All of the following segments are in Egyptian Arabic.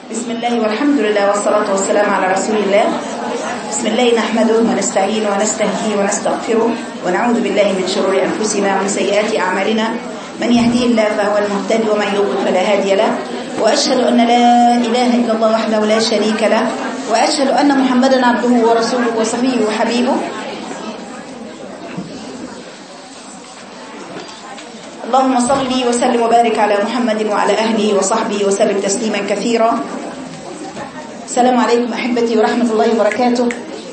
بسم الله والحمد لله والصلاة والسلام على رسول الله بسم الله نحمده ونستعين ونستهديه ونستغفره ونعوذ بالله من شرور أنفسنا ومن سيئات أعمالنا من يهديه الله فهو المهتدي ومن يضلل فلا هادي له وأشهد أن لا إله إلا الله وحده لا شريك له وأشهد أن محمدا عبده ورسوله وصفيه وحبيبه اللهم صل وسلم وبارك على محمد وعلى أهله وصحبه وسلم تسليما كثيرا السلام عليكم أحبتي ورحمة الله وبركاته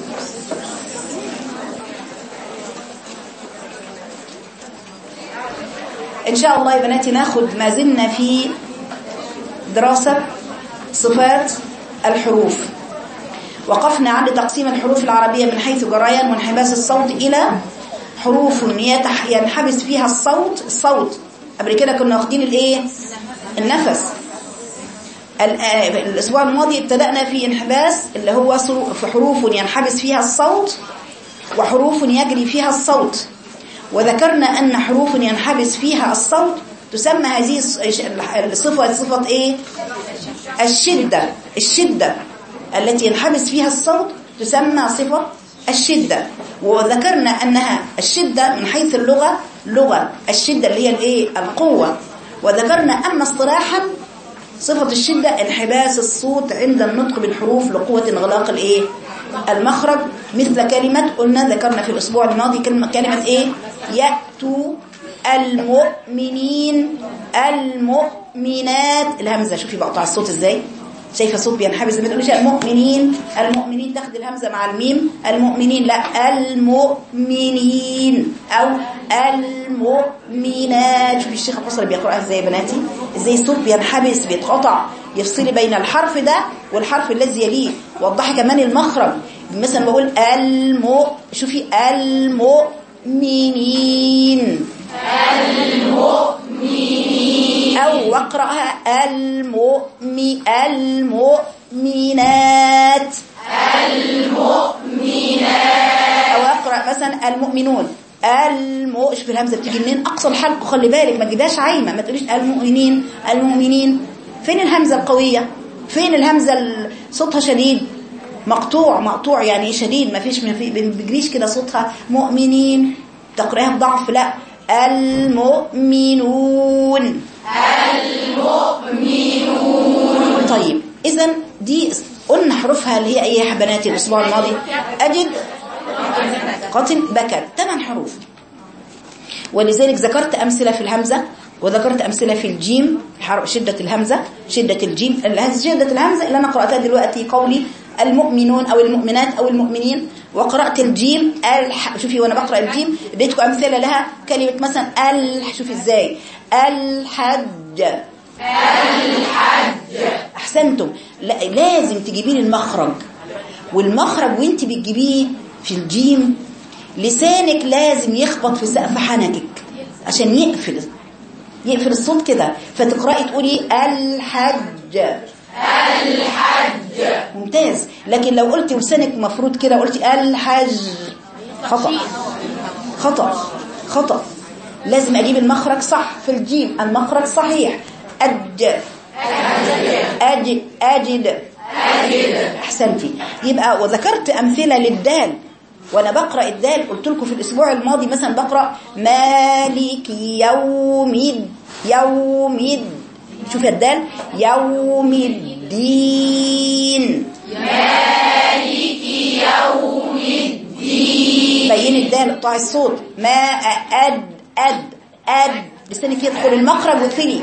إن شاء الله يا بناتي ناخد ما زلنا في دراسة صفات الحروف وقفنا عند تقسيم الحروف العربية من حيث جريان وانحباس الصوت إلى حروف يتح ينحبس فيها الصوت الصوت قبل كده كنا واخدين الايه النفس الاسبوع الماضي ابتدأنا في انحباس اللي هو في حروف ينحبس فيها الصوت وحروف يجري فيها الصوت وذكرنا أن حروف ينحبس فيها الصوت تسمى هذه الصفة صفة ايه الشدة الشدة التي ينحبس فيها الصوت تسمى صفة الشدة وذكرنا أنها الشدة من حيث اللغة لغة الشدة اللي هي الايه القوة وذكرنا أن اصطلاحا صفة الشدة انحباس الصوت عند النطق بالحروف لقوة انغلاق الايه المخرج مثل كلمة قلنا ذكرنا في الأسبوع الماضي كلمة, كلمة ايه يأتوا المؤمنين المؤمنات الهمزة شوفي بقطع الصوت ازاي شايفه صوت بينحبس ما تقوليش المؤمنين المؤمنين تاخد الهمزه مع الميم المؤمنين لا المؤمنين او المؤمنات شوفي الشيخ البصري بيقراها ازاي يا بناتي ازاي الصوت بينحبس بيتقطع يفصل بين الحرف ده والحرف الذي يليه وضحي كمان المخرج مثلا بقول الم شوفي المؤمنين المؤمنين او واقراها المؤمن المؤمنات المؤمنات او اقرا مثلا المؤمنون الم شوف الهمزه بتيجي منين اقصى الحلق خلي بالك ما تجيبهاش عايمه ما تقوليش المؤمنين المؤمنين فين الهمزه القويه فين الهمزه صوتها شديد مقطوع مقطوع يعني شديد ما فيش ما بيجريش كده صوتها مؤمنين تقراها بضعف لا المؤمنون المؤمنون طيب اذا دي قلنا حروفها اللي هي ايه يا بناتي الاسبوع الماضي اجد قاتل بكر ثمان حروف ولذلك ذكرت امثله في الهمزه وذكرت امثله في الجيم شده الهمزه شده الجيم شده الهمزه اللي انا قراتها دلوقتي قولي المؤمنون او المؤمنات او المؤمنين وقرات الجيم الح... شوفي وانا بقرا الجيم اديتكم امثله لها كلمه مثلا ال شوفي ازاي الحج الحج احسنتم لا لازم تجيبي لي المخرج والمخرج وانت بتجيبيه في الجيم لسانك لازم يخبط في سقف حنكك عشان يقفل يقفل الصوت كده فتقراي تقولي الحج الحج ممتاز لكن لو قلتي لسانك مفروض كده قلتي الحج خطأ خطأ خطأ لازم اجيب المخرج صح في الجيم المخرج صحيح أج أج أجد أحسنتي يبقى وذكرت أمثلة للدال وانا بقرا الدال قلت لكم في الاسبوع الماضي مثلا بقرا مالك يوم يوم شوف الدال يوم الدين مالك يوم الدين بين الدال اقطعي الصوت ما أد أد أد لسانك يدخل المخرج وتفلي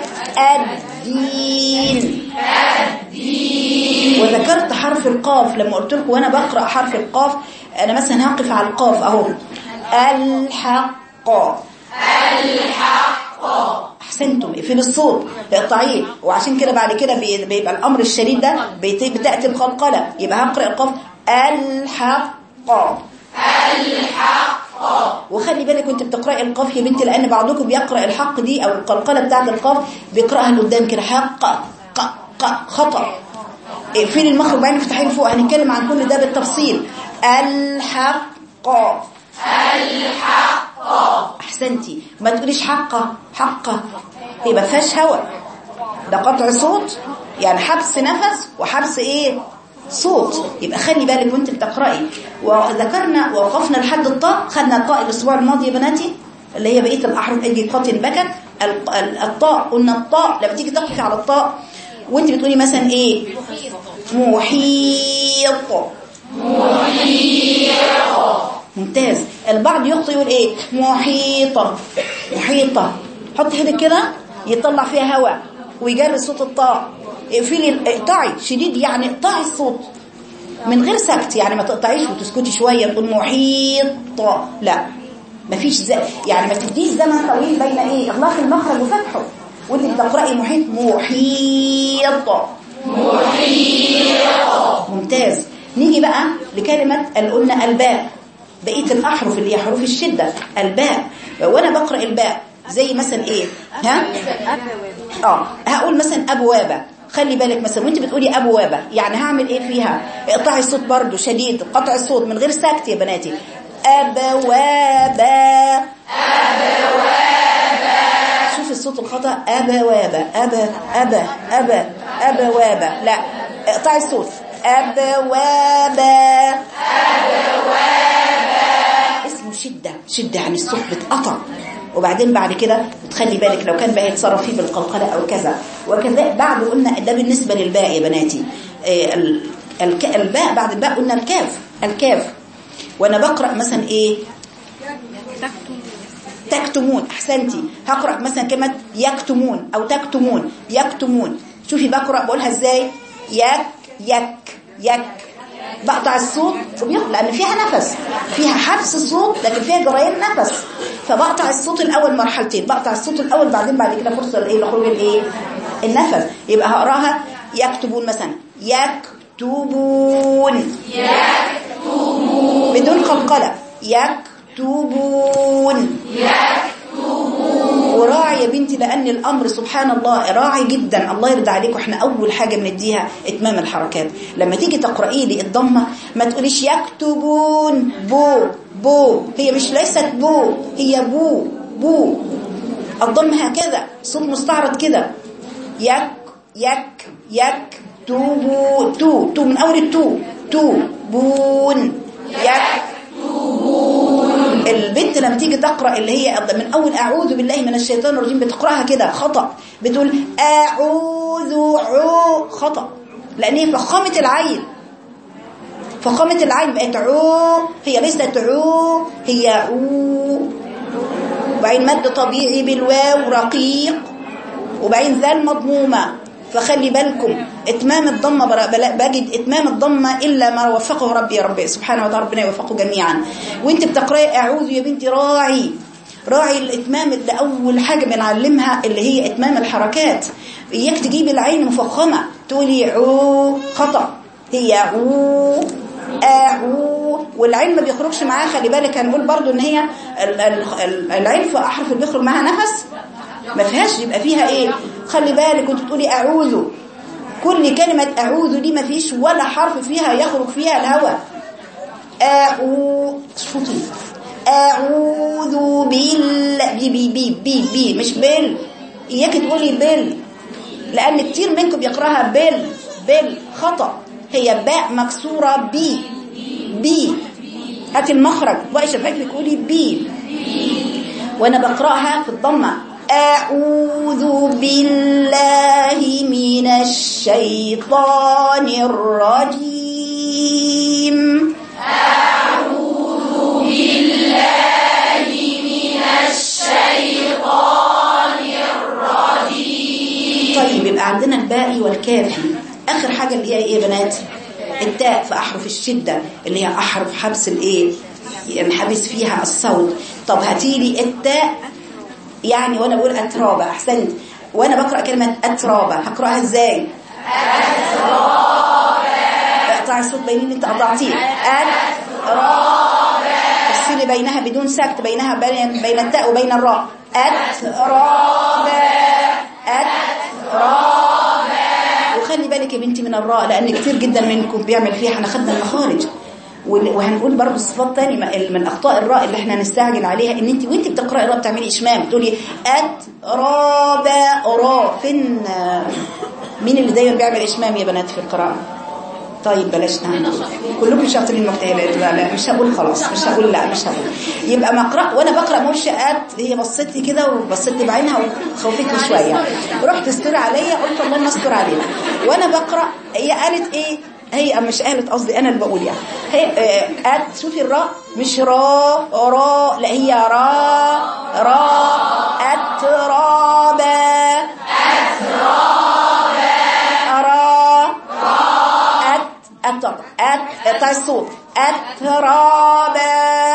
الدين الدين وذكرت حرف القاف لما قلت لكم وانا بقرا حرف القاف انا مثلا هقف على القاف اهو الحق الحق احسنتم اقفل الصوت اقطعيه وعشان كده بعد كده بيبقى الامر الشديد ده بتاتي القلقله يبقى هقرا القاف الحق الحق وخلي بالك وانت بتقراي القاف يا بنتي لان بعضكم بيقرا الحق دي او القلقله بتاعه القاف بيقراها لقدام كده حق ق ق خطا اقفلي المخرج بعدين افتحيه لفوق هنتكلم عن كل ده بالتفصيل الحق الحق احسنتي ما تقوليش حقه حقه يبقى فيهاش هوا ده قطع صوت يعني حبس نفس وحبس ايه صوت يبقى خلي بالك وانت بتقراي وذكرنا ووقفنا لحد الطاء خدنا الطاء الاسبوع الماضي يا بناتي اللي هي بقيه الاحرف اجي قاتل بكت ال- ال- الطاء قلنا الطاء لما تيجي تقفي على الطاء وانت بتقولي مثلا ايه محيط ممتاز البعض يخطئ يقول ايه محيطة محيطة حط ايدك كده يطلع فيها هواء ويجري صوت الطاء اقفلي اقطعي شديد يعني اقطعي الصوت من غير سكت يعني ما تقطعيش وتسكتي شويه تقول محيطة لا مفيش زي يعني ما تديش زمن طويل بين ايه اغلاق المخرج وفتحه وانت بتقراي محيط محيطة ممتاز نيجي بقى لكلمة اللي قلنا الباء بقية الأحرف اللي هي حروف الشدة الباء وأنا بقرأ الباء زي مثلا إيه ها اه هقول مثلا أبوابة خلي بالك مثلا وانت بتقولي أبوابة يعني هعمل إيه فيها اقطعي الصوت برضو شديد قطع الصوت من غير سكت يا بناتي أبوابة شوف الصوت الخطأ أبوابة أبا أبا أبا أبوابة لا اقطعي الصوت أبوابة اسمه شدة شدة يعني الصوت بتقطع وبعدين بعد كده تخلي بالك لو كان بقى يتصرف فيه بالقلقلة أو كذا وكذا بعد قلنا ده بالنسبة للباء يا بناتي إيه ال- الك- الباء بعد الباء قلنا الكاف الكاف وانا بقرأ مثلا ايه تكتمون احسنتي هقرأ مثلا كلمة يكتمون او تكتمون يكتمون شوفي بقرأ بقولها ازاي يك يك يك بقطع الصوت وبيخ- لان فيها نفس فيها حبس الصوت لكن فيها جريان نفس فبقطع الصوت الاول مرحلتين بقطع الصوت الاول بعدين بعد كده فرصه لايه لخروج الايه النفس يبقى هقراها يكتبون مثلا يكتبون بدون قلقلة يكتبون وراعي يا بنتي لأن الأمر سبحان الله راعي جدا الله يرضى عليكم احنا أول حاجة بنديها إتمام الحركات لما تيجي تقرأي لي الضمة ما تقوليش يكتبون بو بو هي مش ليست بو هي بو بو الضم هكذا صوت مستعرض كده يك يك يك توبو تو تو من أول التو تو بون يك البنت لما تيجي تقرأ اللي هي من أول أعوذ بالله من الشيطان الرجيم بتقرأها كده خطأ بتقول أعوذ عو خطأ لأن هي فخامة العين فخامة العين بقت عو هي ليست عو هي عو وبعدين مد طبيعي بالواو رقيق وبعدين ذال مضمومة فخلي بالكم اتمام الضمه برا- بلا- بجد اتمام الضمه الا ما وفقه ربي يا ربي سبحانه وتعالى ربنا يوفقه جميعا وانت بتقراي اعوذ يا بنتي راعي راعي الاتمام اللي اول حاجه بنعلمها اللي هي اتمام الحركات اياك تجيبي العين مفخمه تقولي عو خطا هي عو اعو والعين ما بيخرجش معاها خلي بالك هنقول برضو ان هي ال- ال- ال- العين في احرف اللي بيخرج معاها نفس ما فيهاش يبقى فيها ايه خلي بالك كنت تقولي اعوذ كل كلمة اعوذ دي ما فيش ولا حرف فيها يخرج فيها الهواء اعوذ صوتي اعوذ بال بي بي بي بي بي مش بال اياك تقولي بال لان كتير منكم بيقراها بال بال خطأ هي باء مكسورة بي بي هاتي المخرج بقى شفايفك تقولي بي وانا بقراها في الضمه اعوذ بالله من الشيطان الرجيم طيب يبقى عندنا الباء والكافي اخر حاجه اللي هي ايه يا بنات التاء في احرف الشده اللي هي احرف حبس الايه ينحبس فيها الصوت طب هاتيلي التاء يعني وانا بقول اترابه احسنت وانا بقرا كلمه اترابه هقراها ازاي اقطعي الصوت بين اللي انت قطعتيه اترابه افصلي بينها بدون سكت بينها بين بين التاء وبين الراء اترابه اترابه وخلي بالك يا بنتي من الراء لان كتير جدا منكم بيعمل فيها احنا خدنا المخارج وال- وهنقول برضه صفات تاني من- من اخطاء الراء اللي احنا نستعجل عليها ان انت وانت بتقراي الراء بتعملي اشمام تقولي ات را با را فين مين اللي دايما بيعمل اشمام يا بنات في القراءه طيب بلاش نعم كلكم شاطرين مجتهدات لا لا مش هقول خلاص مش هقول لا مش هقول يبقى مقرأ وانا بقرا مرشئات هي بصت لي كده وبصت لي بعينها وخوفتني شويه رحت استر عليا قلت اللهم استر علينا وانا بقرا هي قالت ايه هي مش قالت قصدي انا اللي بقول يعني هي آه، قالت شوفي الراء مش را را لا هي را را اترابا أرى أت أت أت أت الصوت أترابا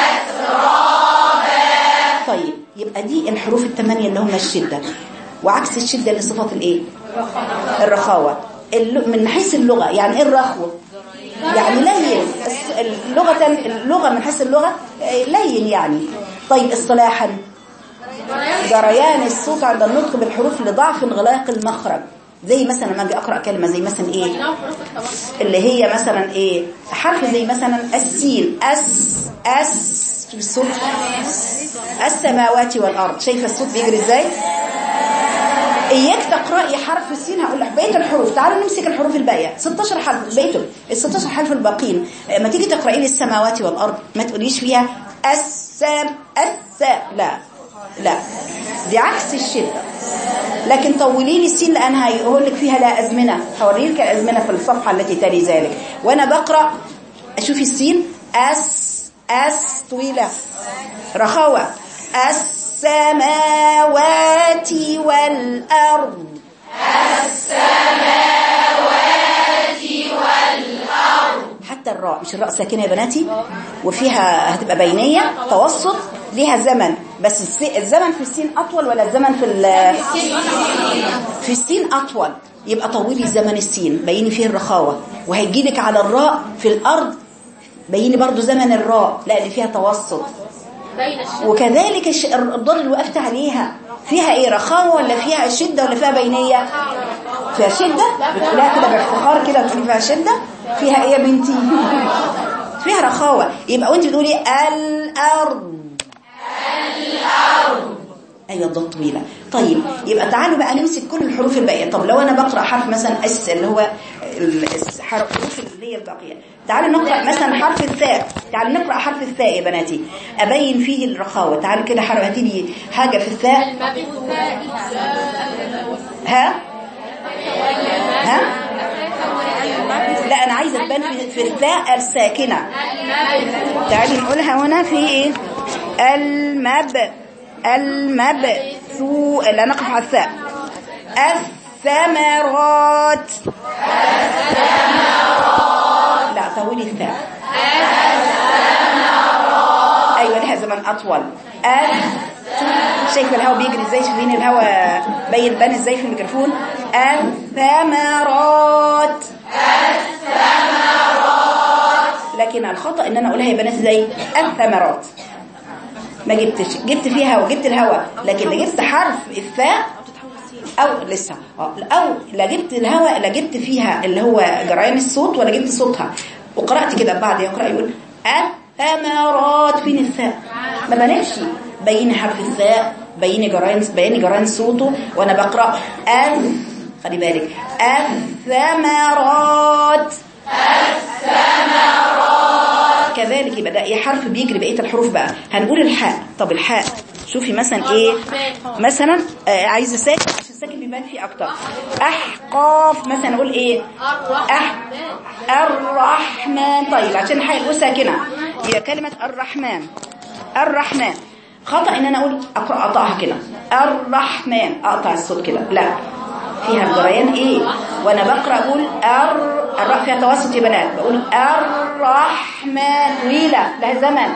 طيب يبقى دي الحروف الثمانية اللي هم الشدة وعكس الشدة اللي صفات الايه الرخاوة الل- من حيث اللغة يعني ايه الرخوة يعني لين الس- اللغة اللغة من حيث اللغة آه، لين يعني طيب اصطلاحا جريان الصوت عند النطق بالحروف لضعف انغلاق المخرج زي مثلا لما اجي اقرا كلمه زي مثلا ايه اللي هي مثلا ايه حرف زي مثلا السين اس اس شوف الصوت السماوات والارض شايفه الصوت بيجري ازاي اياك تقراي حرف السين هقول لك بقيه الحروف تعالوا نمسك الحروف الباقيه 16 حرف بقيتهم ال 16 حرف الباقيين لما تيجي تقراي لي السماوات والارض ما تقوليش فيها السم الس لا لا دي عكس الشده لكن طولي لي السين لان هيقول لك فيها لا ازمنه هوري لك الازمنه في الصفحه التي تلي ذلك وانا بقرا اشوف السين اس اس طويله رخاوه السماوات والارض حتى الراء مش الراء ساكنه يا بناتي وفيها هتبقى بينيه توسط ليها زمن بس الس- الزمن في السين اطول ولا الزمن في ال- في السين اطول يبقى طولي زمن السين بيني فيه الرخاوه وهيجي لك على الراء في الارض بيني برضو زمن الراء لان فيها توسط بين الشمس وكذلك الش- الضاد اللي وقفت عليها فيها ايه رخاوه ولا فيها شده ولا فيها بينيه فيها شده بتقولها كده بافتخار كده بتقولي فيها شده فيها ايه يا بنتي فيها رخاوه يبقى وانت بتقولي الارض ايوه الضاد طويله طيب يبقى تعالوا بقى نمسك كل الحروف الباقيه طب لو انا بقرا حرف مثلا اس اللي هو ال- الس- حرف- الحروف اللي هي الباقيه تعالوا نقرا مثلا حرف الثاء تعالوا نقرا حرف الثاء يا بناتي ابين فيه الرخاوه تعالوا كده حرف هاتي لي حاجه في الثاء ها ها لا انا عايزه تبان في, في الثاء الساكنه تعالي نقولها هنا في ايه المب المبثو لا نقف على الثاء الثمرات لا طولي الثاء ايوه لها زمن اطول الث- شايفه الهواء بيجري ازاي شايفين الهواء بين بان ازاي في الميكروفون الثمرات لكن الخطأ ان انا اقولها يا بنات زي الثمرات ما جبتش جبت فيها وجبت الهواء لكن لا جبت حرف الثاء او لسه آه، او لا جبت الهواء لا جبت فيها اللي هو جريان الصوت ولا جبت صوتها وقرات كده بعد يقرا يقول الثمرات فين الثاء ما بنمش بين حرف الثاء بين جريان بين جريان صوته وانا بقرا ال خلي بالك الثمرات كذلك يبقى ده ايه حرف بيجري بقيه الحروف بقى هنقول الحاء طب الحاء شوفي مثلا ايه مثلا آه عايزه ساكن عشان الساكن بيبان فيه اكتر احقاف مثلا اقول ايه أح الرحمن طيب عشان الحاء نقول ساكنه هي كلمه الرحمن الرحمن خطا ان انا اقول اقرا اقطعها كده الرحمن اقطع الصوت كده لا فيها الجريان ايه وانا بقرا اقول ار الراء فيها توسط يا بنات بقول الرحمن طويله لها زمن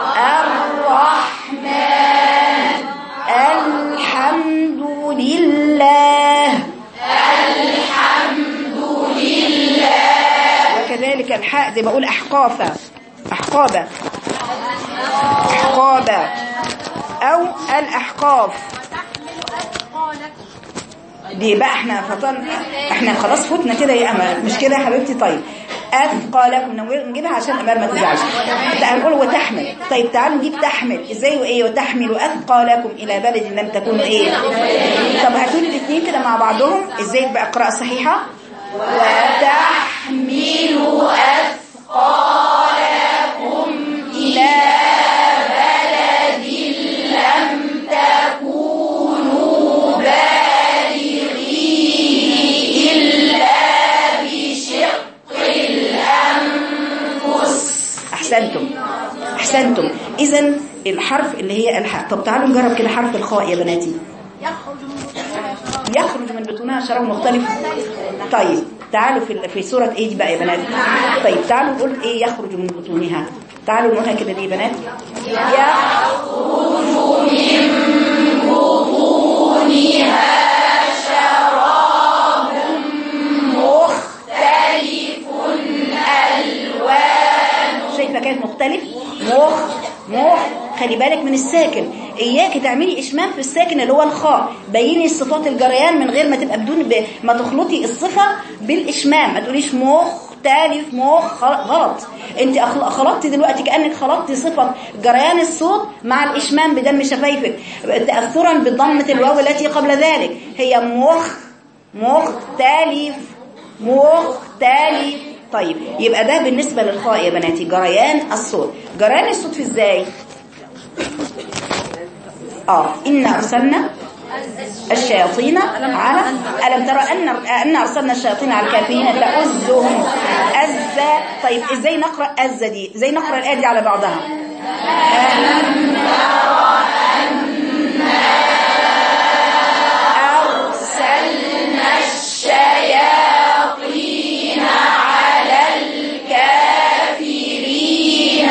الرحمن الحمد لله الحمد لله وكذلك الحاء دي بقول احقافه احقابه احقابه او الاحقاف دي بقى احنا فطن احنا خلاص فتنا كده يا امل مش كده يا حبيبتي طيب اثقالكم نجيبها عشان امال ما تزعلش هنقول وتحمل طيب تعالوا نجيب تحمل ازاي وايه وتحمل اثقالكم الى بلد لم تكونوا ايه طب هاتوا لي الاثنين كده مع بعضهم ازاي بقى قراءه صحيحه وتحملوا اثقالكم الى بلد لم تكونوا بالغيه الا بشق الانفس احسنتم احسنتم اذا الحرف اللي هي الحاء طب تعالوا نجرب كده حرف الخاء يا بناتي يخرج من بطونها شراب مختلف طيب تعالوا في في سوره ايه دي بقى يا بنات طيب تعالوا نقول ايه يخرج من بطونها تعالوا نقولها كده دي يا بنات يخرج من بطونها شراب مختلف الوان شايفه كانت مختلف مخ مخ خلي بالك من الساكن اياك تعملي اشمام في الساكن اللي هو الخاء بيني الصفات الجريان من غير ما تبقى بدون ب... ما تخلطي الصفه بالاشمام ما تقوليش مختلف مخ غلط انت أخل... خلطتي دلوقتي كانك خلطتي صفه جريان الصوت مع الاشمام بدم شفايفك تاثرا بضمه الواو التي قبل ذلك هي مخ مختلف مختلف طيب يبقى ده بالنسبة للخاء يا بناتي جريان الصوت جريان الصوت في ازاي اه إن أرسلنا الشياطين على ألم ترى أن أن أرسلنا الشياطين على الكافرين تأزهم أزا طيب إزاي نقرأ أزا دي إزاي نقرأ الآية دي على بعضها ألم ترى أن أرسلنا الشياطين على الكافرين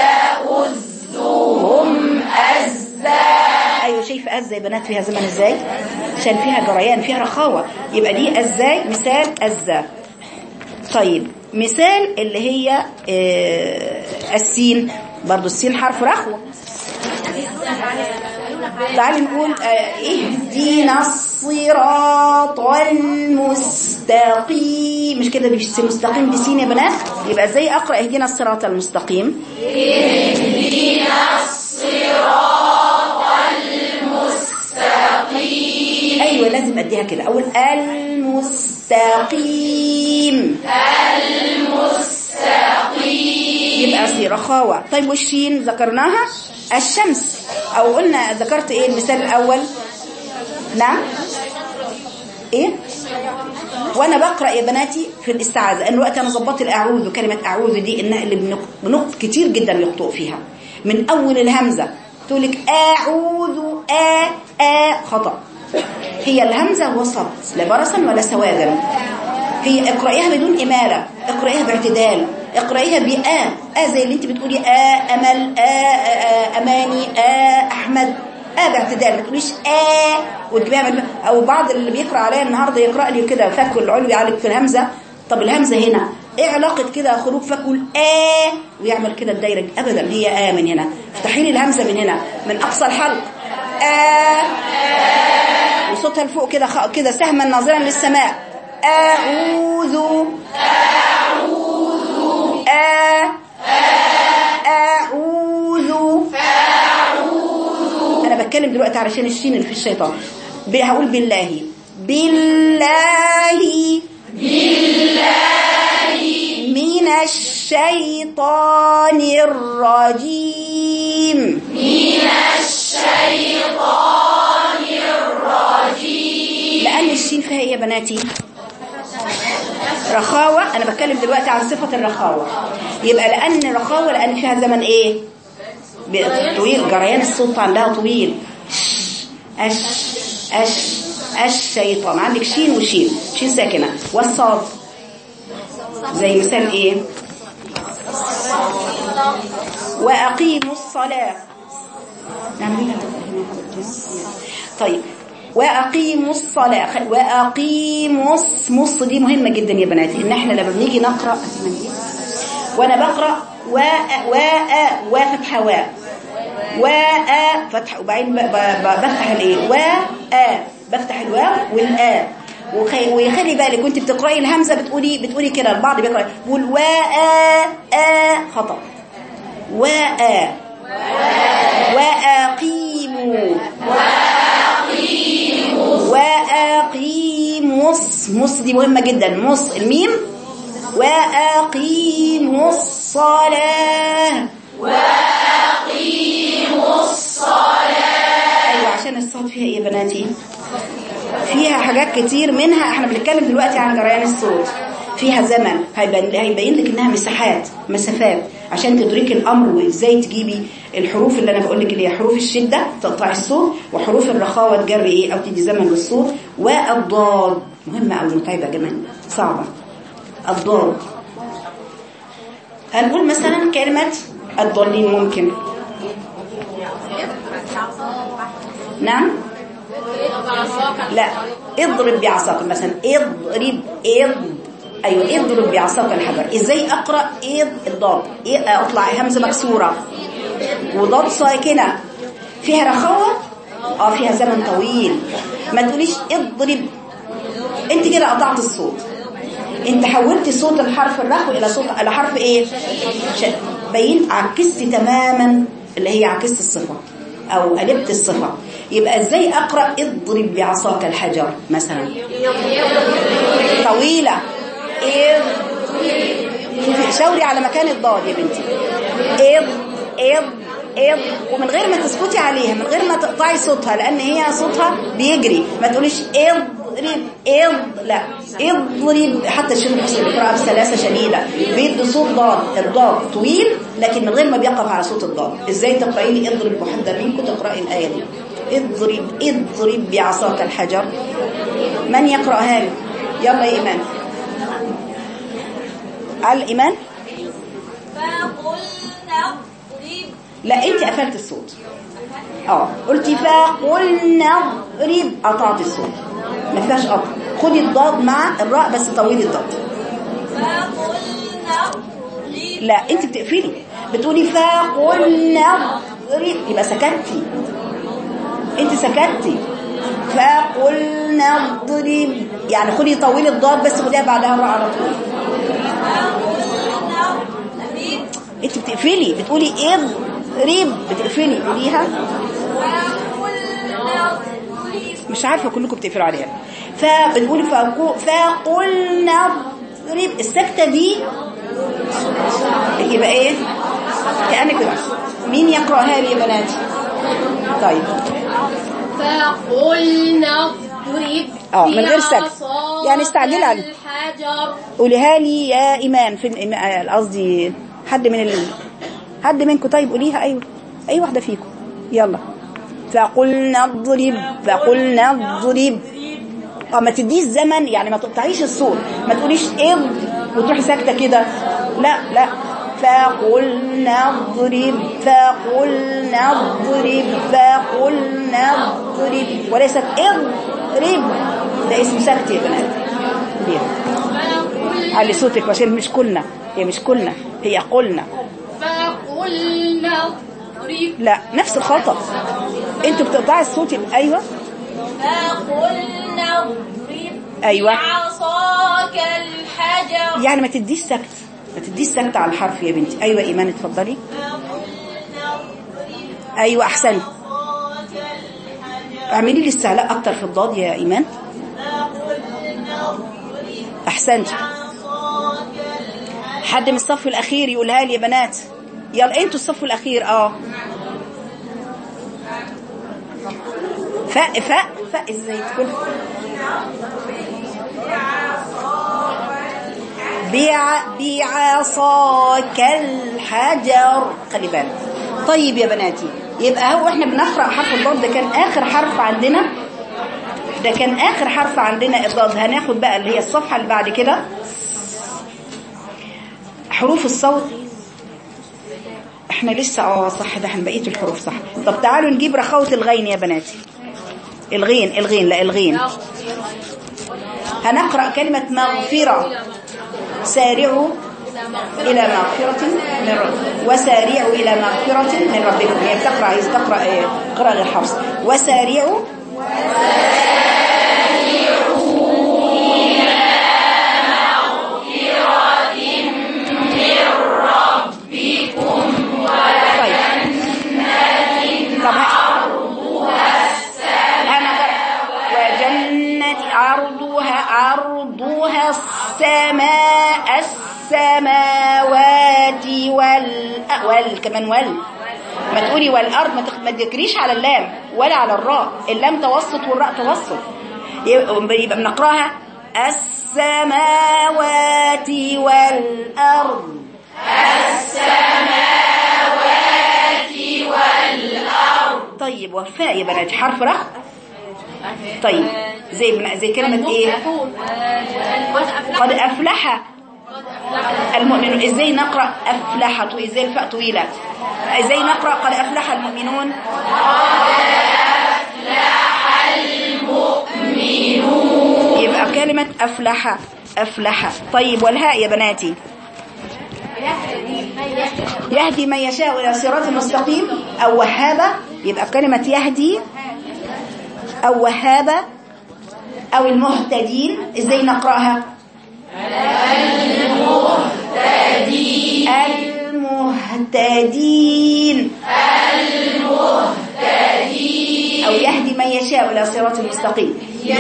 تأزهم أزا أيوة شايفة أزا يا بنات فيها زمن إزاي عشان فيها جريان فيها رخاوة يبقى دي أزاي مثال أزا طيب مثال اللي هي آه السين برضو السين حرف رخوة تعالي نقول اهدينا الصراط المستقيم مش كده مستقيم بسين يا بنات يبقى ازاي اقرا اهدينا الصراط المستقيم اهدينا الصراط المستقيم ايوه لازم اديها كده اول المستقيم المستقيم يبقى سي رخاوه طيب والشين ذكرناها الشمس او قلنا ذكرت ايه المثال الاول نعم ايه وانا بقرا يا بناتي في الاستعاذه ان الوقت انا ظبطت الاعوذ كلمه اعوذ دي ان اللي بنقط كتير جدا يخطئوا فيها من اول الهمزه تقول لك اعوذ ا ا خطا هي الهمزه وسط لا برصا ولا سوادا هي اقرأيها بدون إمالة اقرأيها باعتدال اقرأيها بآ آ زي اللي انت بتقولي آ أمل آ, آ أماني آ أحمد آ باعتدال ما تقوليش آ وتجيبها أو بعض اللي بيقرأ عليا النهاردة يقرأ لي كده فك العلوي عليك في الهمزة طب الهمزة هنا ايه علاقة كده خروج فكل آ ويعمل كده الدايرة أبدا هي آ من هنا افتحي لي الهمزة من هنا من أقصى الحلق آ وصوتها لفوق كده كده سهما ناظرا للسماء أعوذ أعوذ أ أعوذ أعوذ أنا بتكلم دلوقتي علشان الشين اللي في الشيطان هقول بالله بالله بالله من الشيطان الرجيم من الشيطان الرجيم لأن الشين فيها إيه يا بناتي رخاوة أنا بتكلم دلوقتي عن صفة الرخاوة يبقى لأن رخاوة لأن فيها زمن إيه طويل جريان الصوت عندها طويل أش أش الشيطان عندك شين وشين شين ساكنة والصاد زي مثال إيه وأقيموا الصلاة نعملها طيب واقيموا الصلاه واقيموا مص دي مهمه جدا يا بناتي ان احنا لما بنيجي نقرا وانا بقرا و و و فتحه و و فتح وبعدين بفتح الايه و ا بفتح الواو والا وخي- ويخلي بالك وانت بتقراي الهمزه بتقولي بتقولي كده البعض بيقرا بيقول وا آ آ خطا وا آ واقيموا واقيموا مص مص دي مهمه جدا مص الميم واقيموا الصلاه ايوه عشان الصوت فيها ايه يا بناتي فيها حاجات كتير منها احنا بنتكلم دلوقتي عن جريان الصوت فيها زمن هيبين, هيبين لك انها مساحات مسافات عشان تدركي الامر وازاي تجيبي الحروف اللي انا بقول لك اللي هي حروف الشده تقطعي الصوت وحروف الرخاوه تجري ايه او تدي زمن للصوت والضاد مهمه او متعبه كمان صعبه الضاد هنقول مثلا كلمه الضالين ممكن نعم لا اضرب بعصاك مثلا اضرب اض ايوه اضرب بعصاك الحجر ازاي اقرا اض الضاد إيه اطلع همزه مكسوره وضاد ساكنه فيها رخاوه اه فيها زمن طويل ما تقوليش اضرب انت كده قطعت الصوت انت حولت صوت الحرف الرخو الى صوت الى حرف ايه ش... بين عكست تماما اللي هي عكست الصفه او قلبت الصفه يبقى ازاي اقرا اضرب بعصاك الحجر مثلا طويله اضرب شاوري على مكان الضاد يا بنتي اض اض اض ومن غير ما تسكتي عليها من غير ما تقطعي صوتها لان هي صوتها بيجري ما تقوليش اضرب اض لا اضرب حتى الشيخ المصري بيقراها بسلاسه شديده بيدي صوت ضاد الضاد طويل لكن من غير ما بيقف على صوت الضاد ازاي تقراي لي اضرب وحد منكم تقراي الايه دي اضرب اضرب بعصاك الحجر من يقراها لي يلا يا ايمان على الايمان فقلنا اضرب لا انت قفلت الصوت اه قلتي فقلنا اضرب قطعت الصوت ما فيهاش قطع خدي الضاد مع الراء بس طولي الضاد فقلنا اضرب لا انت بتقفلي بتقولي فقلنا اضرب يبقى سكتي انت سكتي فقلنا اضرب يعني خدي طولي الضاد بس خديها بعدها الراء على طول فقلنا اضرب انت بتقفلي بتقولي اضرب بتقفلي قوليها فقلنا اضرب مش عارفه كلكم بتقفلوا عليها فبتقولي فقو- فقلنا اضرب السكته دي يبقى ايه كانك كده مين يقراها لي يا بناتي طيب فقلنا اضرب اه من غير سكت بعصاك يعني استعجلي عليه الحجر قوليها لي يا ايمان في الإيم- آه، قصدي حد من ال... حد منكم طيب قوليها ايوه اي واحده فيكم يلا فقلنا اضرب فقلنا اضرب اه ما تديش زمن يعني ما تقطعيش الصوت ما تقوليش اض وتروحي ساكته كده لا لا فقلنا اضرب فقلنا اضرب فقلنا اضرب وليست اضرب ده اسم سكت يا بنات قوليها. علي صوتك عشان مش كلنا هي مش كلنا هي قلنا فقلنا اضرب لا نفس الخطأ انتوا بتقطعي الصوت يبقى ايوه فقلنا اضرب ايوه بعصاك الحجر يعني ما تديش سكت ما تديش سكت على الحرف يا بنتي ايوه ايمان اتفضلي ايوه احسنت اعملي لي استعلاء اكتر في الضاد يا ايمان احسنت حد من الصف الاخير يقولها لي يا بنات يلا انتوا الصف الاخير اه فاء فاء فاء ازاي تكون بيع بعصاك الحجر خلي بالك طيب يا بناتي يبقى هو احنا بنقرا حرف الضاد ده كان اخر حرف عندنا ده كان اخر حرف عندنا الضاد هناخد بقى اللي هي الصفحه اللي بعد كده حروف الصوت احنا لسه اه صح ده احنا بقيه الحروف صح طب تعالوا نجيب رخاوه الغين يا بناتي الغين الغين لا الغين هنقرا كلمه مغفره سارعوا إلى مغفرة من رب وسارعوا إلى مغفرة من ربكم هي بتقرأ عايز تقرأ إيه؟ قراءة الحفص وسارعوا سماء السماوات وال وال كمان وال ما تقولي والارض ما تخ- ما تذكريش على اللام ولا على الراء اللام توسط والراء توسط يبقى يبقى بنقراها السماوات والارض طيب وفاء يا بنات حرف رخ طيب زي زي كلمة ايه قد أفلح المؤمنون ازاي نقرأ أفلح طو- ازاي الفاء طويلة ازاي نقرأ قد أفلح المؤمنون يبقى كلمة أفلح أفلح طيب والهاء يا بناتي يهدي من يشاء إلى صراط مستقيم أو وهابة يبقى كلمة يهدي أو وهابة أو المهتدين إزاي نقرأها المهتدين المهتدين أو يهدي من يشاء إلى صراط مستقيم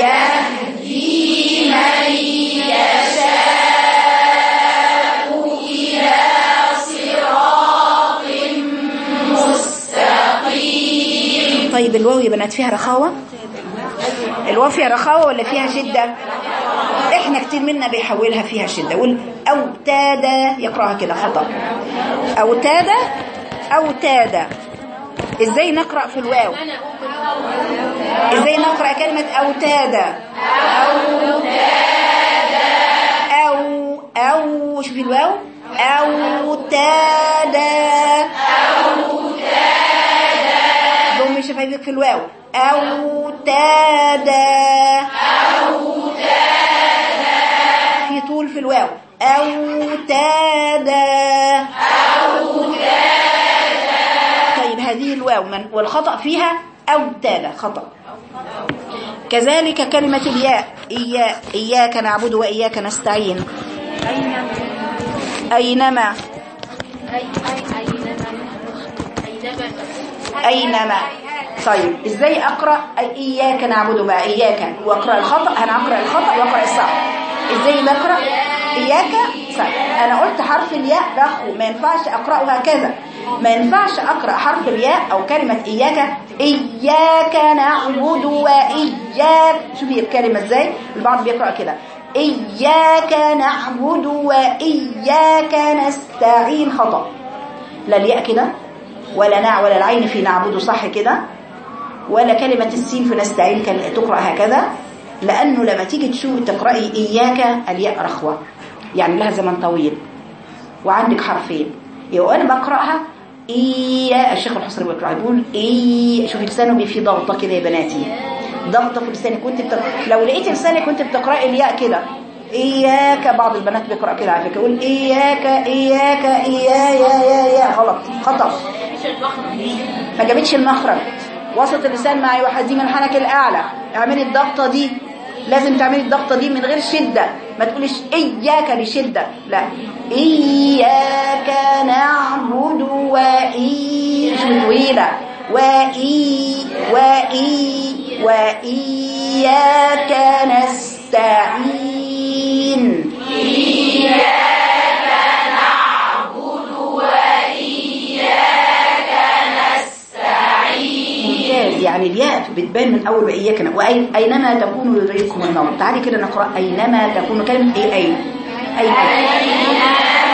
يهدي من طيب الواو يا بنات فيها رخاوة الواو فيها رخاوة ولا فيها شدة احنا كتير منا بيحولها فيها شدة يقول أوتادا يقرأها كده خطأ أوتادا أوتادا ازاي نقرأ في الواو ازاي نقرأ كلمة أوتادا أو أو شوفي الواو أوتادا ضم شفايفك في الواو أوتادا في طول في الواو أوتادا طيب هذه الواو من والخطأ فيها أوتادا خطأ كذلك كلمة الياء إيا إياك نعبد وإياك نستعين أينما أينما طيب إزاي أقرأ إياك نعبد بقى إياك وأقرأ الخطأ أنا أقرأ الخطأ وأقرأ الصح إزاي بقرأ إياك صح أنا قلت حرف الياء رخو ما ينفعش أقرأه هكذا ما ينفعش أقرأ حرف الياء أو كلمة إياك إياك نعبد وإياك شوفي الكلمة إزاي البعض بيقرأ كده إياك نعبد وإياك نستعين خطأ لا الياء كده ولا نع ولا العين في نعبد صح كده ولا كلمة السين في نستعين كان تقرأ هكذا لأنه لما تيجي تشوف تقرأي إياك الياء رخوة يعني لها زمن طويل وعندك حرفين يبقى أنا بقرأها إيا الشيخ الحصري بيقرأ يقول إي شوفي لسانه بي في ضغطة كده يا بناتي ضغطة في لسانك كنت بتق... لو لقيت لسانك كنت بتقرأي الياء كده إياك بعض البنات بيقرأ كده على فكرة يقول إياك إياك إيا يا يا يا غلط خطأ ما جابتش المخرج وسط اللسان مع واحد دي من الحنك الأعلى اعملي الضغطة دي لازم تعملي الضغطة دي من غير شدة ما تقوليش إياك بشدة لا إياك نعبد وإي شو طويلة وإي وإي وإياك نستعين ممتاز يعني الياء بتبان من اول واياك ن- وأي اينما تكونوا يدرككم الموت تعالي كده نقرا اينما تكونوا كلمه ايه اين اين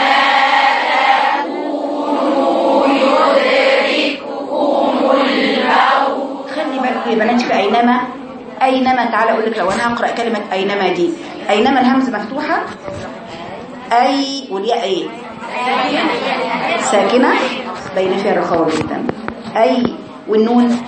خلي بالكم يا بنات في اينما اينما تعالى اقول لك لو انا اقرا كلمه اينما دي اينما الهمزه مفتوحه اي والياء ايه ساكنه بين فيها الرخاوه جدا اي والنون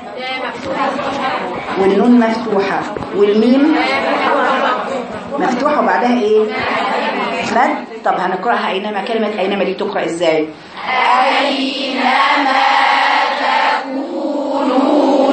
والنون مفتوحة والميم مفتوحة وبعدها ايه مد طب هنقرأها أينما كلمة أينما دي تقرأ ازاي أينما تكونوا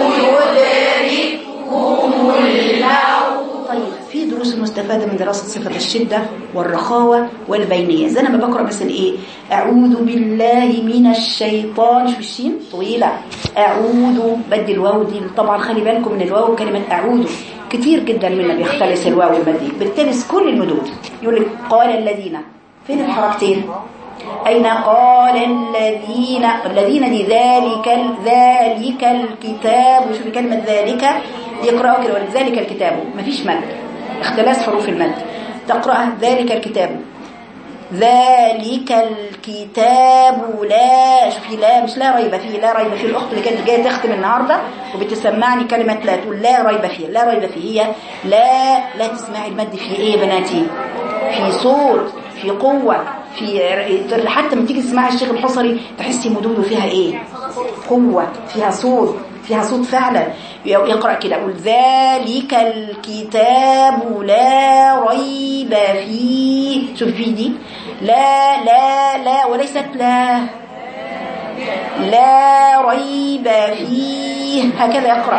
يدرككم الموت طيب في دروس مستفادة من دراسة صفة الشدة والرخاوة والبينية زي أنا ما بقرأ مثلا إيه أعوذ بالله من الشيطان شوف الشين طويلة أعوذ بدي الواو دي طبعا خلي بالكم من الواو كلمة أعوذ كتير جدا منا بيختلس الواو والمد دي بتلس كل المدود يقول لك قال الذين فين الحركتين أين قال الذين الذين دي ذلك ال- ذلك الكتاب وشوفي كلمة ذلك يقرأوا كده ولذلك الكتاب مفيش مد اختلاس حروف المد تقرأ ذلك الكتاب ذلك الكتاب لا شوفي لا مش لا ريب فيه لا ريب فيه الأخت اللي كانت جاية تختم النهاردة وبتسمعني كلمة لا تقول لا ريب فيه لا ريب فيه هي لا لا تسمعي المد في ايه يا بناتي في صوت في قوة في حتى لما تيجي تسمعي الشيخ الحصري تحسي مدوده فيها ايه قوة فيها صوت فيها صوت فعلا يقرأ كده يقول ذلك الكتاب لا ريب فيه شوف فيه دي لا لا لا وليست لا لا ريب فيه هكذا يقرأ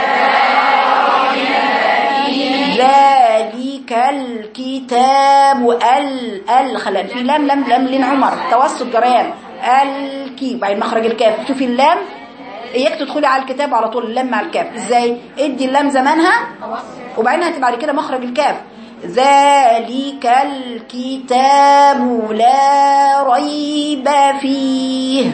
ذلك الكتاب ال ال خلال في لام لام لام لين عمر توسط جريان الكي بعد مخرج الكاف شوفي اللام اياك تدخلي على الكتاب على طول اللام مع الكاف ازاي ادي اللام زمانها وبعدين هتبقى بعد كده مخرج الكاف ذلك الكتاب لا ريب فيه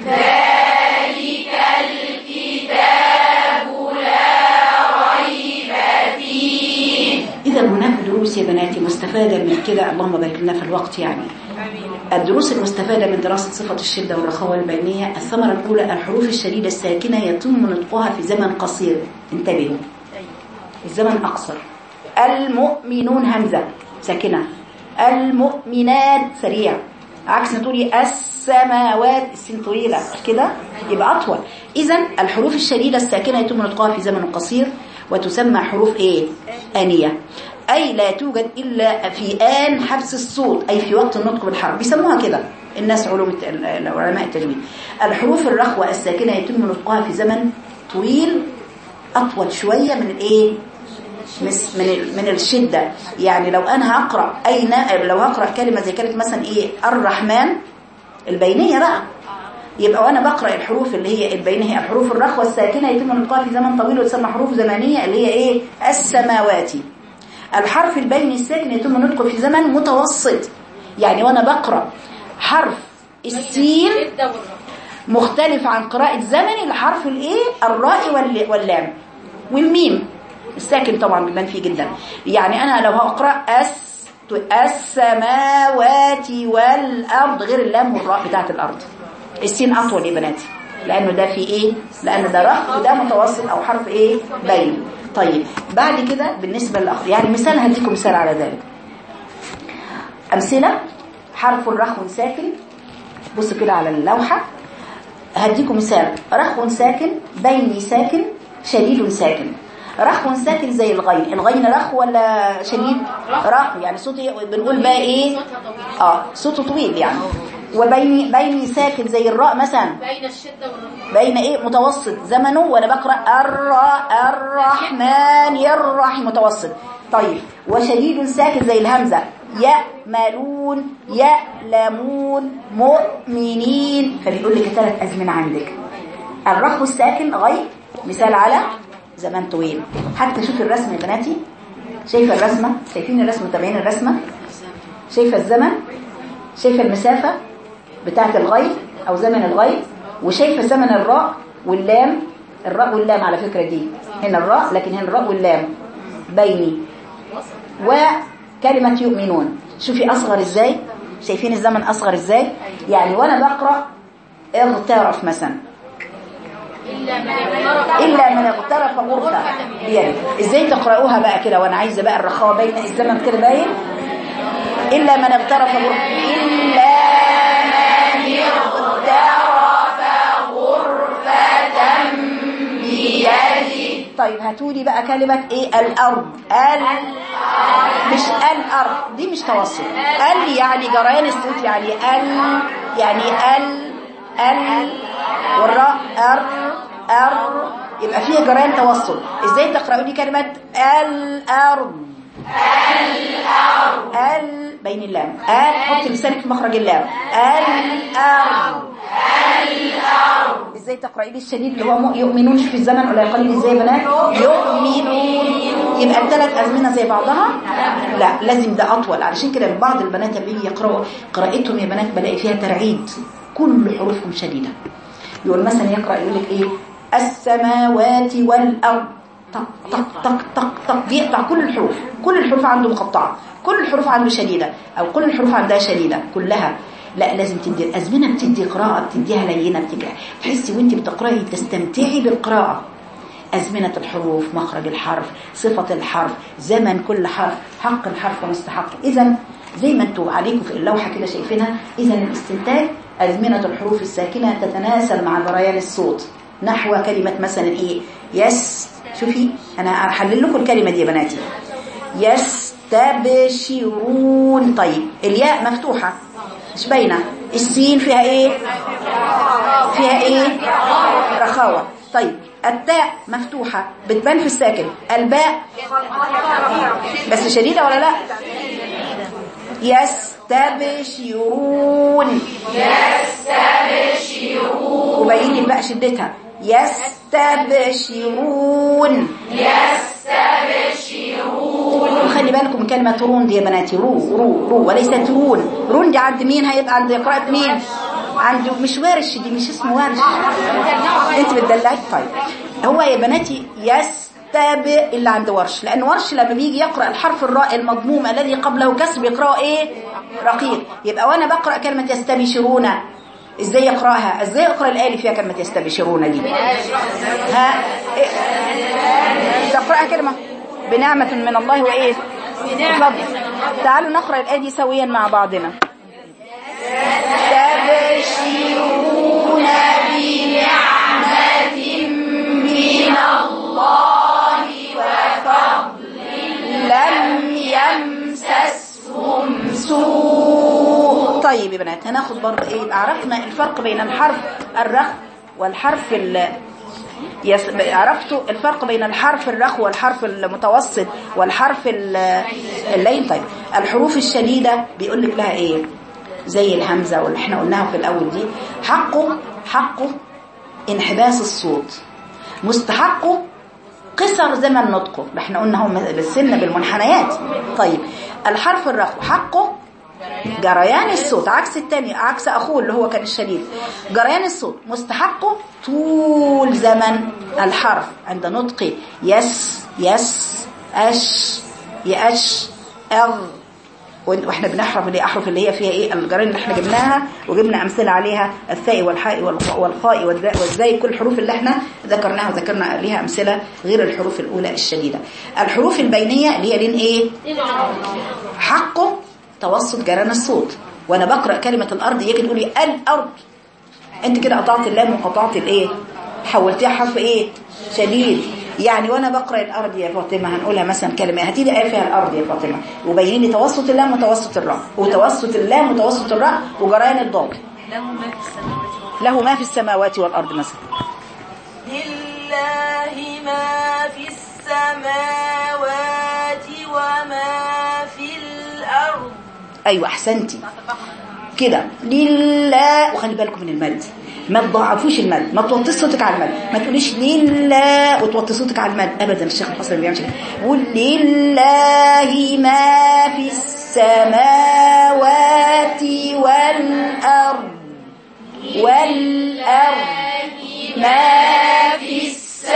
إذا هناك دروس يا بناتي مستفادة من كده اللهم بارك لنا في الوقت يعني الدروس المستفادة من دراسة صفة الشدة والرخاوة البينية الثمرة الأولى الحروف الشديدة الساكنة يتم نطقها في زمن قصير انتبهوا الزمن أقصر المؤمنون همزة ساكنة المؤمنات سريع عكس ما تقولي السماوات السين طويلة كده يبقى أطول إذا الحروف الشديدة الساكنة يتم نطقها في زمن قصير وتسمى حروف إيه؟ آنية أي لا توجد إلا في آن حبس الصوت أي في وقت النطق بالحرف بيسموها كده الناس علوم الت- علماء التجويد الحروف الرخوة الساكنة يتم نطقها في زمن طويل أطول شوية من الإيه؟ مس- من ال- من الشدة يعني لو أنا هقرأ أين لو هقرأ كلمة زي كلمة مثلا إيه الرحمن البينية بقى يبقى وانا بقرا الحروف اللي هي البينيه الحروف الرخوه الساكنه يتم نطقها في زمن طويل وتسمى حروف زمنيه اللي هي ايه السماوات الحرف البيني الساكن يتم نطقه في زمن متوسط يعني وانا بقرا حرف السين مختلف عن قراءة زمني لحرف الايه الراء وال- واللام والميم الساكن طبعا بيبان فيه جدا يعني انا لو هقرا اس السماوات والارض غير اللام والراء بتاعت الارض السين اطول يا بناتي لانه ده في ايه لان ده رخ وده متوسط او حرف ايه بين طيب بعد كده بالنسبه للاخر يعني مثال هديكم مثال على ذلك امثله حرف الرخو ساكن بص كده على اللوحه هديكم مثال رخو ساكن بيني ساكن شديد ساكن رخو ساكن زي الغين الغين رخو ولا شديد رخو يعني صوتي بنقول بقى ايه اه صوته طويل يعني وبيني بيني ساكن زي الراء مثلا بين الشدة والرخاء بين ايه متوسط زمنه وانا بقرا الراء الرحمن الرحيم متوسط طيب وشديد ساكن زي الهمزه يأملون يألمون مؤمنين فبيقول لك ثلاث ازمنه عندك الرخو الساكن غير مثال على زمان طويل حتى شوف الرسمه يا بناتي شايفه الرسمه شايفين الرسمه متابعين الرسمه شايفه الزمن شايفه المسافه بتاعه الغيب او زمن الغيب وشايفه زمن الراء واللام الراء واللام على فكره دي هنا الراء لكن هنا الراء واللام بيني وكلمه يؤمنون شوفي اصغر ازاي شايفين الزمن اصغر ازاي يعني وانا بقرا اغترف مثلا إلا من اغترف إلا من اغترف غرفة بيده إزاي تقرأوها بقى كده وأنا عايزة بقى الرخاوة بين الزمن كده باين إلا من اغترف غرفة إلا من اغترف غرفة بيده طيب هاتولي بقى كلمة إيه الأرض ال مش الأرض دي مش توسط ال يعني جريان الصوت يعني ال يعني ال ال والراء ار ار يبقى فيه جريان توسط ازاي تقرأوا دي كلمة الأرض الأرض ال بين اللام ال حط لسانك في مخرج اللام الأرض الأرض ازاي تقرأي لي الشديد اللي هو مؤ- يؤمنون في الزمن ولا يقلل ازاي يا بنات يؤمنون يبقى الثلاث أزمنة زي بعضها لا لازم ده اطول علشان كده بعض البنات لما بيجي يقراوا قراءتهم يا بنات بلاقي فيها ترعيد كل حروفهم شديده يقول مثلا يقرا يقول لك ايه السماوات والارض طق طق طق طق طق بيقطع كل الحروف كل الحروف عنده مقطعه كل الحروف عنده شديده او كل الحروف عندها شديده كلها لا لازم تدي الازمنه بتدي قراءه بتديها لينه بتدي تحسي وانت بتقراي تستمتعي بالقراءه أزمنة الحروف مخرج الحرف صفة الحرف زمن كل حرف حق الحرف ومستحق إذا زي ما انتوا عليكم في اللوحة كده شايفينها إذا الاستنتاج أزمنة الحروف الساكنة تتناسب مع جريان الصوت نحو كلمة مثلا إيه يس شوفي أنا هحلل لكم الكلمة دي يا بناتي يستبشرون طيب الياء مفتوحة مش باينة السين فيها ايه فيها ايه رخاوة طيب التاء مفتوحة بتبان في الساكن الباء بس شديدة ولا لا يستبشرون يستبشرون وبين الباء شدتها يستبشرون وخلي بالكم من كلمة رون دي يا بناتي رو رو رو وليست رون رون دي عند مين هيبقى عند قراءة مين عند مش وارش دي مش اسمه وارش انت بتدلعي طيب هو يا بناتي يستب اللي عند ورش لان ورش لما بيجي يقرأ الحرف الراء المضموم الذي قبله كسر بيقرأه ايه رقيق يبقى وانا بقرأ كلمة يستبشرون ازاي يقرأها ازاي اقرأ الآية اللي فيها كلمة يستبشرون دي ها إيه؟ تقرأها كلمة بنعمة من الله وإيه اتفضل تعالوا نقرأ الآية دي سويا مع بعضنا تبشرون بنعمة من الله وفضل لم يمسسهم سوء طيب يا بنات هناخد برضه ايه يبقى عرفنا الفرق بين الحرف الرخ والحرف ال يس... عرفتوا الفرق بين الحرف الرخو والحرف المتوسط والحرف ال- اللين طيب الحروف الشديدة بيقول لك لها ايه زي الهمزة واللي احنا قلناها في الاول دي حقه حقه انحباس الصوت مستحقه قصر زمن نطقه ده احنا قلنا هو بالسن بالمنحنيات طيب الحرف الرخو حقه جريان الصوت عكس التاني عكس اخوه اللي هو كان الشديد جريان الصوت مستحقه طول زمن الحرف عند نطقه يس يس اش يأش اغ واحنا بنحرف اللي احرف اللي هي فيها ايه الجرائم اللي احنا جبناها وجبنا امثله عليها الثاء والحاء والخ- والخاء والذاء والزاي كل الحروف اللي احنا ذكرناها وذكرنا ليها امثله غير الحروف الاولى الشديده الحروف البينيه اللي هي لين ايه حقه توسط جران الصوت وانا بقرا كلمه الارض يجي تقولي الارض انت كده قطعت اللام وقطعت الايه حولتيها حرف ايه شديد يعني وانا بقرا الارض يا فاطمه هنقولها مثلا كلمه هاتي لي ايه فيها الارض يا فاطمه وبين لي توسط اللام وتوسط الراء وتوسط اللام وتوسط الراء وجريان الضاد له ما في السماوات والارض مثلا لله ما في السماوات وما في الأرض ايوه احسنتي كده لله وخلي بالكم من المد ما تضاعفوش المد ما توطيش صوتك على المد ما تقوليش لله وتوطي صوتك على المد ابدا الشيخ الحسن ما بيعملش كده قول لله ما في السماوات والارض والارض ما في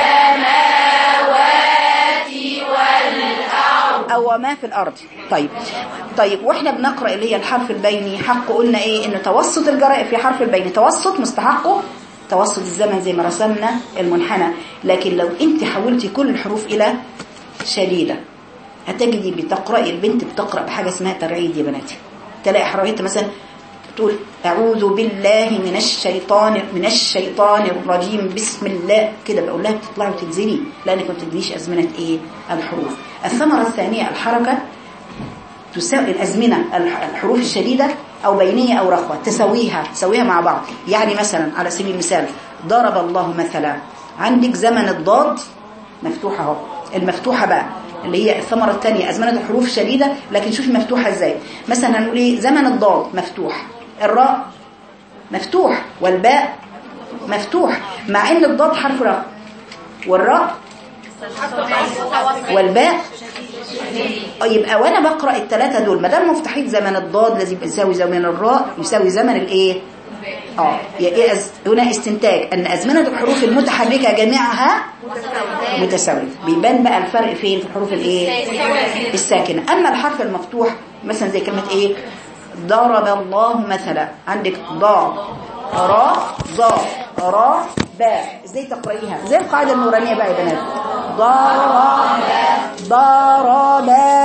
أو ما في الأرض طيب طيب وإحنا بنقرأ اللي هي الحرف البيني حق قلنا إيه إن توسط الجرائم في حرف البيني توسط مستحقه توسط الزمن زي ما رسمنا المنحنى لكن لو أنت حولتي كل الحروف إلى شديدة هتجدي بتقرأي البنت بتقرأ بحاجة اسمها ترعيد يا بناتي تلاقي حركتها مثلا تقول أعوذ بالله من الشيطان من الشيطان الرجيم بسم الله كده بقول لها بتطلعي وتنزلي لأنك ما بتديش أزمنة إيه الحروف الثمرة الثانية الحركة تساوي الأزمنة الح- الحروف الشديدة أو بينية أو رخوة تسويها تسويها مع بعض يعني مثلا على سبيل المثال ضرب الله مثلا عندك زمن الضاد مفتوحة اهو المفتوحة بقى اللي هي الثمرة الثانية أزمنة الحروف الشديدة لكن شوفي مفتوحة ازاي مثلا هنقول ايه زمن الضاد مفتوح الراء مفتوح والباء مفتوح مع ان الضاد حرف رخو والراء والباء اه يبقى وانا بقرا الثلاثه دول ما دام مفتاحين زمن الضاد لازم يساوي زمن الراء يساوي زمن الايه اه يا- أز- هنا استنتاج ان ازمنه الحروف المتحركه جميعها متساويه بيبان بقى الفرق فين في الحروف الايه الساكنه اما الحرف المفتوح مثلا زي كلمه ايه ضرب الله مثلا عندك ضا را ضا را با ازاي تقرايها زي القاعده النورانيه بقى يا بنات ضرب ضرب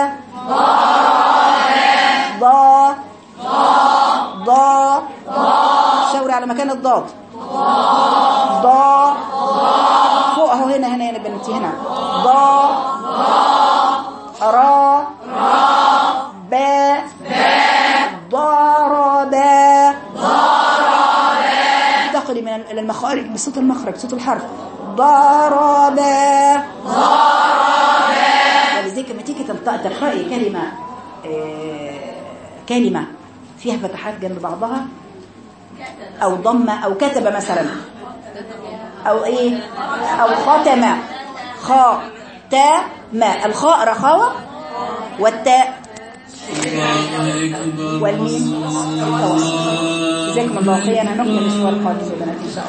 ضا ضا شاوري على مكان الضاد ضا فوق اهو هنا هنا يا بنتي هنا ضا را با ضرب انتقلي من ال- المخارج بصوت المخرج صوت الحرف ضرب ولذلك لما تيجي تنطق تقرأي كلمة آه، كلمة فيها فتحات جنب بعضها أو ضمة أو كتب مثلا أو إيه أو ختم خاء تاء ما الخاء رخاوة والتاء والميم التوسط جزاكم الله خيرا هنكمل الاسبوع القادم يا بنات ان شاء الله